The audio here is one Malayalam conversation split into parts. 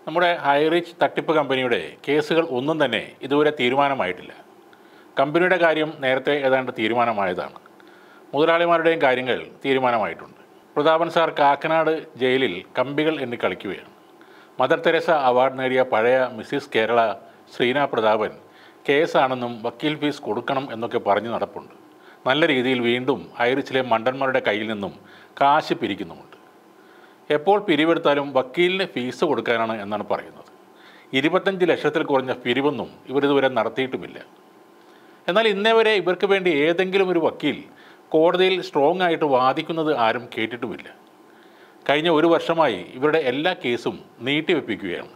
നമ്മുടെ ഹൈറിച്ച് തട്ടിപ്പ് കമ്പനിയുടെ കേസുകൾ ഒന്നും തന്നെ ഇതുവരെ തീരുമാനമായിട്ടില്ല കമ്പനിയുടെ കാര്യം നേരത്തെ ഏതാണ്ട് തീരുമാനമായതാണ് മുതലാളിമാരുടെയും കാര്യങ്ങൾ തീരുമാനമായിട്ടുണ്ട് പ്രതാപൻ സാർ കാക്കനാട് ജയിലിൽ കമ്പികൾ എണ്ണി കളിക്കുകയാണ് മദർ തെരേസ അവാർഡ് നേടിയ പഴയ മിസ്സിസ് കേരള ശ്രീന പ്രതാപൻ കേസാണെന്നും വക്കീൽ ഫീസ് കൊടുക്കണം എന്നൊക്കെ പറഞ്ഞ് നടപ്പുണ്ട് നല്ല രീതിയിൽ വീണ്ടും ഹൈറിച്ചിലെ മണ്ടന്മാരുടെ കയ്യിൽ നിന്നും കാശ് പിരിക്കുന്നുമുണ്ട് എപ്പോൾ പിരിവെടുത്താലും വക്കീലിന് ഫീസ് കൊടുക്കാനാണ് എന്നാണ് പറയുന്നത് ഇരുപത്തഞ്ച് ലക്ഷത്തിൽ കുറഞ്ഞ പിരിവൊന്നും ഇവരിതുവരെ നടത്തിയിട്ടുമില്ല എന്നാൽ ഇന്നേ വരെ ഇവർക്ക് വേണ്ടി ഏതെങ്കിലും ഒരു വക്കീൽ കോടതിയിൽ സ്ട്രോങ് ആയിട്ട് വാദിക്കുന്നത് ആരും കേട്ടിട്ടുമില്ല കഴിഞ്ഞ ഒരു വർഷമായി ഇവരുടെ എല്ലാ കേസും നീട്ടിവെപ്പിക്കുകയാണ്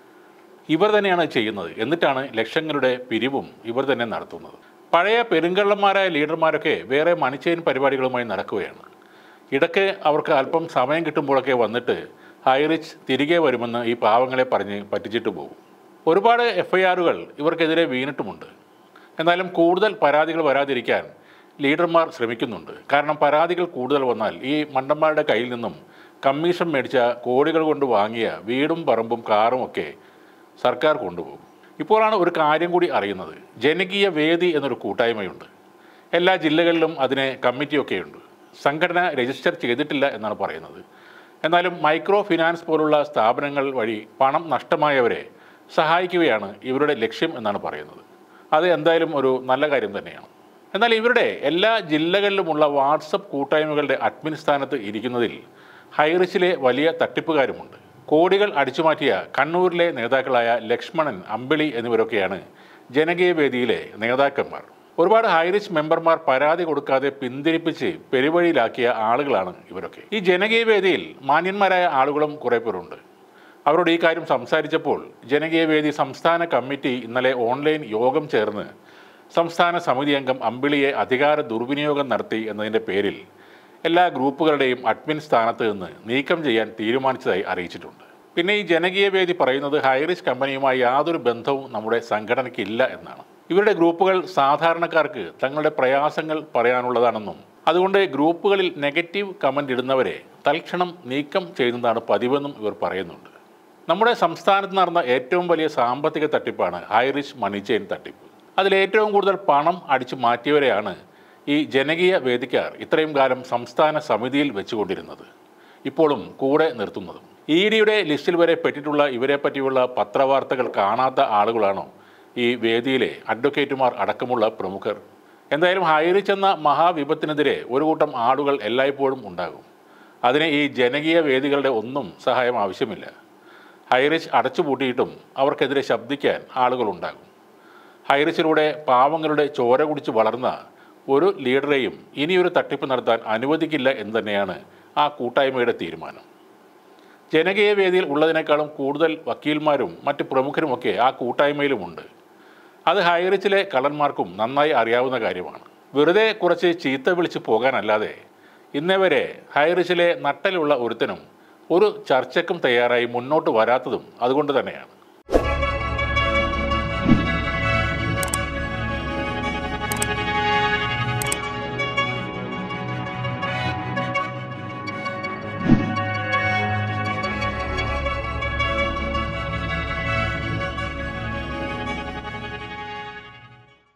ഇവർ തന്നെയാണ് ചെയ്യുന്നത് എന്നിട്ടാണ് ലക്ഷങ്ങളുടെ പിരിവും ഇവർ തന്നെ നടത്തുന്നത് പഴയ പെരുങ്കള്ളന്മാരായ ലീഡർമാരൊക്കെ വേറെ മണിച്ചേൻ പരിപാടികളുമായി നടക്കുകയാണ് ഇടയ്ക്ക് അവർക്ക് അല്പം സമയം കിട്ടുമ്പോഴൊക്കെ വന്നിട്ട് ഹൈറിച്ച് തിരികെ വരുമെന്ന് ഈ പാവങ്ങളെ പറഞ്ഞ് പറ്റിച്ചിട്ട് പോകും ഒരുപാട് എഫ് ഐ ആറുകൾ ഇവർക്കെതിരെ വീണിട്ടുമുണ്ട് എന്നാലും കൂടുതൽ പരാതികൾ വരാതിരിക്കാൻ ലീഡർമാർ ശ്രമിക്കുന്നുണ്ട് കാരണം പരാതികൾ കൂടുതൽ വന്നാൽ ഈ മണ്ടന്മാരുടെ കയ്യിൽ നിന്നും കമ്മീഷൻ മേടിച്ച കോടികൾ കൊണ്ട് വാങ്ങിയ വീടും പറമ്പും കാറും ഒക്കെ സർക്കാർ കൊണ്ടുപോകും ഇപ്പോഴാണ് ഒരു കാര്യം കൂടി അറിയുന്നത് ജനകീയ വേദി എന്നൊരു കൂട്ടായ്മയുണ്ട് എല്ലാ ജില്ലകളിലും അതിന് കമ്മിറ്റിയൊക്കെയുണ്ട് സംഘടന രജിസ്റ്റർ ചെയ്തിട്ടില്ല എന്നാണ് പറയുന്നത് എന്നാലും മൈക്രോ ഫിനാൻസ് പോലുള്ള സ്ഥാപനങ്ങൾ വഴി പണം നഷ്ടമായവരെ സഹായിക്കുകയാണ് ഇവരുടെ ലക്ഷ്യം എന്നാണ് പറയുന്നത് അത് എന്തായാലും ഒരു നല്ല കാര്യം തന്നെയാണ് എന്നാൽ ഇവരുടെ എല്ലാ ജില്ലകളിലുമുള്ള വാട്സപ്പ് കൂട്ടായ്മകളുടെ അഡ്മിൻ സ്ഥാനത്ത് ഇരിക്കുന്നതിൽ ഹൈറിച്ചിലെ വലിയ തട്ടിപ്പുകാരുമുണ്ട് കോടികൾ അടിച്ചുമാറ്റിയ കണ്ണൂരിലെ നേതാക്കളായ ലക്ഷ്മണൻ അമ്പിളി എന്നിവരൊക്കെയാണ് ജനകീയ വേദിയിലെ നേതാക്കന്മാർ ഒരുപാട് ഹൈറിച്ച് മെമ്പർമാർ പരാതി കൊടുക്കാതെ പിന്തിരിപ്പിച്ച് പെരുവഴിയിലാക്കിയ ആളുകളാണ് ഇവരൊക്കെ ഈ ജനകീയ വേദിയിൽ മാന്യന്മാരായ ആളുകളും കുറേ പേരുണ്ട് അവരോട് ഈ കാര്യം സംസാരിച്ചപ്പോൾ ജനകീയ വേദി സംസ്ഥാന കമ്മിറ്റി ഇന്നലെ ഓൺലൈൻ യോഗം ചേർന്ന് സംസ്ഥാന സമിതി അംഗം അമ്പിളിയെ അധികാര ദുർവിനിയോഗം നടത്തി എന്നതിൻ്റെ പേരിൽ എല്ലാ ഗ്രൂപ്പുകളുടെയും അഡ്മിൻ സ്ഥാനത്ത് നിന്ന് നീക്കം ചെയ്യാൻ തീരുമാനിച്ചതായി അറിയിച്ചിട്ടുണ്ട് പിന്നെ ഈ ജനകീയ വേദി പറയുന്നത് ഹൈറിച്ച് കമ്പനിയുമായി യാതൊരു ബന്ധവും നമ്മുടെ സംഘടനയ്ക്കില്ല എന്നാണ് ഇവരുടെ ഗ്രൂപ്പുകൾ സാധാരണക്കാർക്ക് തങ്ങളുടെ പ്രയാസങ്ങൾ പറയാനുള്ളതാണെന്നും അതുകൊണ്ട് ഗ്രൂപ്പുകളിൽ നെഗറ്റീവ് കമൻ്റ് ഇടുന്നവരെ തൽക്ഷണം നീക്കം ചെയ്യുന്നതാണ് പതിവെന്നും ഇവർ പറയുന്നുണ്ട് നമ്മുടെ സംസ്ഥാനത്ത് നടന്ന ഏറ്റവും വലിയ സാമ്പത്തിക തട്ടിപ്പാണ് ഹൈറിച്ച് മണി ചെയിൻ തട്ടിപ്പ് അതിൽ ഏറ്റവും കൂടുതൽ പണം അടിച്ചു മാറ്റിയവരെയാണ് ഈ ജനകീയ വേദിക്കാർ ഇത്രയും കാലം സംസ്ഥാന സമിതിയിൽ വെച്ചുകൊണ്ടിരുന്നത് ഇപ്പോഴും കൂടെ നിർത്തുന്നതും ഇ ഡിയുടെ ലിസ്റ്റിൽ വരെ പെട്ടിട്ടുള്ള ഇവരെ പറ്റിയുള്ള പത്രവാർത്തകൾ കാണാത്ത ആളുകളാണോ ഈ വേദിയിലെ അഡ്വക്കേറ്റുമാർ അടക്കമുള്ള പ്രമുഖർ എന്തായാലും ഹൈറിച്ച് എന്ന മഹാവിപത്തിനെതിരെ ഒരു കൂട്ടം ആളുകൾ എല്ലായ്പ്പോഴും ഉണ്ടാകും അതിന് ഈ ജനകീയ വേദികളുടെ ഒന്നും സഹായം ആവശ്യമില്ല ഹൈറിച്ച് അടച്ചുപൂട്ടിയിട്ടും അവർക്കെതിരെ ശബ്ദിക്കാൻ ആളുകളുണ്ടാകും ഹൈറിച്ചിലൂടെ പാവങ്ങളുടെ ചോര കുടിച്ച് വളർന്ന ഒരു ലീഡറെയും ഇനിയൊരു തട്ടിപ്പ് നടത്താൻ അനുവദിക്കില്ല എന്ന് തന്നെയാണ് ആ കൂട്ടായ്മയുടെ തീരുമാനം ജനകീയ വേദിയിൽ ഉള്ളതിനേക്കാളും കൂടുതൽ വക്കീൽമാരും മറ്റ് പ്രമുഖരുമൊക്കെ ആ കൂട്ടായ്മയിലുമുണ്ട് അത് ഹൈറിച്ചിലെ കള്ളന്മാർക്കും നന്നായി അറിയാവുന്ന കാര്യമാണ് വെറുതെ കുറച്ച് ചീത്ത വിളിച്ച് പോകാനല്ലാതെ ഇന്നേ വരെ ഹൈറിച്ചിലെ നട്ടലുള്ള ഒരുത്തനും ഒരു ചർച്ചയ്ക്കും തയ്യാറായി മുന്നോട്ട് വരാത്തതും അതുകൊണ്ട് തന്നെയാണ്